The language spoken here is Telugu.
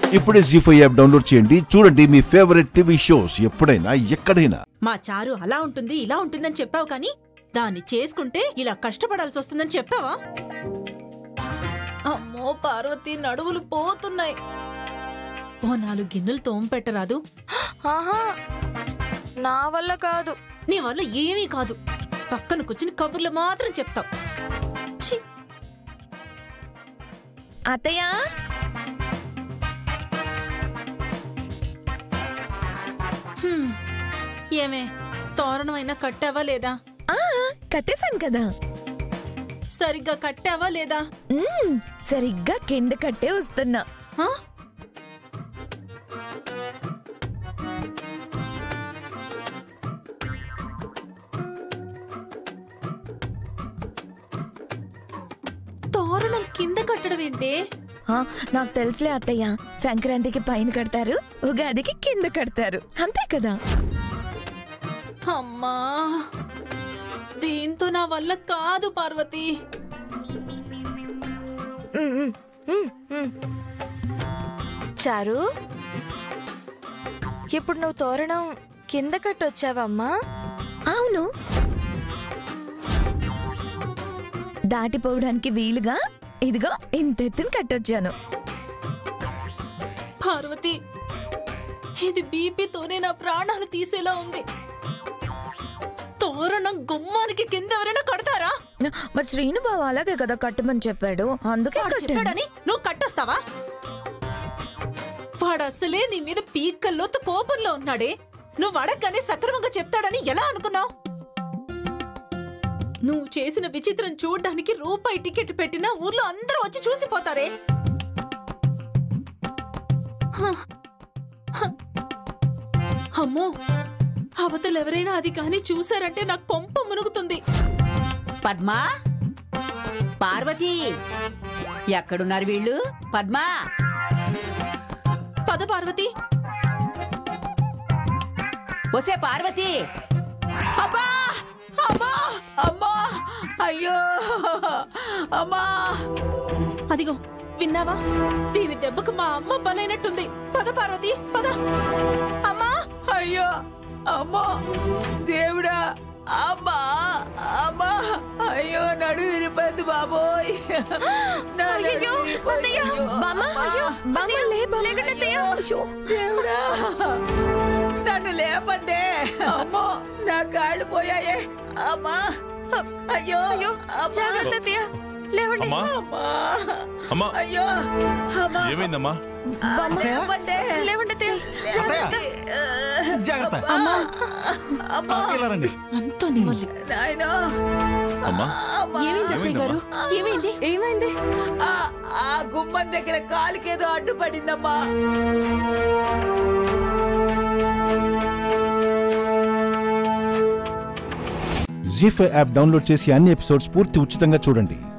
ఇప్పుడే జీ ఫైవ్ యాప్ డౌన్లోడ్ చేయండి చూడండి మీ ఫేవరెట్ టీవీ షోస్ ఎప్పుడైనా ఎక్కడైనా మా చారు అలా ఉంటుంది ఇలా ఉంటుందని చెప్పావు కానీ దాన్ని చేసుకుంటే ఇలా కష్టపడాల్సి వస్తుందని చెప్పావా అమ్మో పార్వతి నడువులు పోతున్నాయి ఓ నాలుగు గిన్నెలు తోంపెట్టరాదు ఆహా నా వల్ల కాదు నీ వల్ల ఏమీ కాదు పక్కన కూర్చుని కబుర్లు మాత్రం చెప్తావు ఛీ, అత్తయ్య హ్మ్. ఏమే తోరణమైనా కట్టావా లేదా ఆ, కట్టేశాను కదా సరిగ్గా కట్టావా లేదా మ్మ్, సరిగ్గా కింద కట్టే వస్తున్నా హా? తోరణం కింద కట్టడం ఏంటి ఆ, నాకు తెలుసులే అత్తయ్య సంక్రాంతికి పైన కడతారు ఉగాదికి కింద కడతారు అంతే కదా అమ్మా దీంతో నా వల్ల కాదు పార్వతి మ్మ్, మ్మ్, మ్మ్, మ్మ్. చారు ఇప్పుడు నువ్వు తోరణం కింద కట్టొచ్చావమ్మా అవును దాటిపోవడానికి వీలుగా ఇదిగో ఇంత ఎత్తున కట్టొచ్చాను పార్వతి ఇది బీపీతోనే నా ప్రాణాలు తీసేలా ఉంది తోరణం గుమ్మానికి కింద ఎవరైనా కడతారా మరి శ్రీను బావ అలాగే కదా కట్టమని చెప్పాడు అందుకే వాడు కట్టాను చెప్పాడని నువ్వు కట్టేస్తావా వాడు అసలే నీ మీద పీక్కల్లోతు కోపంలో ఉన్నాడే నువ్వు అడగగానే సక్రమంగా చెప్తాడని ఎలా అనుకున్నావు నువ్వు చేసిన విచిత్రం చూడ్డానికి రూపాయి టికెట్ పెట్టినా ఊర్లో అందరూ వచ్చి చూసిపోతారే హ. హ. అమ్మో అవతలు ఎవరైనా అది కానీ చూశారంటే నా కొంప మునుగుతుంది పద్మా పార్వతి ఎక్కడున్నారు వీళ్ళు పద్మా పద పార్వతి ఒసే పార్వతి అబ్బా అమ్మా అమ్మా అయ్యో అమ్మా అదిగో విన్నావా దీని దెబ్బకు మా అమ్మ బలైనట్టుంది పద పార్వతి పద అమ్మా అయ్యో అమ్మా దేవుడా అమ్మా అమ్మా అయ్యో నడు విరిపోయింది బాబోయ్ నా నడుము అయ్యయ్యో, విరిగిపోయింది. అత్తయ్య, అయ్యో, బామ్మ, అమ్మా. అయ్యో, బామ్మ, లే, బామ్మ, లేకండి అత్తయ్య. అయ్యో. దేవుడా నన్ను లేపండి అమ్మో నా కాళ్ళు పోయాయే అమ్మా అయ్యో అయ్యో అమ్మా. జాగ్రత్త అత్తయ్య లేవండి అమ్మా అమ్మా అమ్మా అయ్యో అమ్మా ఏమైందమ్మా లేపండి లేవండి అత్తయ్య జాగ్రత్త జాగ్రత్త అమ్మా ఇలా రండి అంతా నీ వల్లే. నాయనో అమ్మా ఏమైంది అత్తయ్య గారు ఏమైంది ఏమైంది ఆ ఆ గుమ్మం దగ్గర కాలుకేదో అడ్డుపడిందమ్మా జీ ఫైవ్ యాప్ డౌన్లోడ్ చేసి అన్ని ఎపిసోడ్స్ పూర్తి ఉచితంగా చూడండి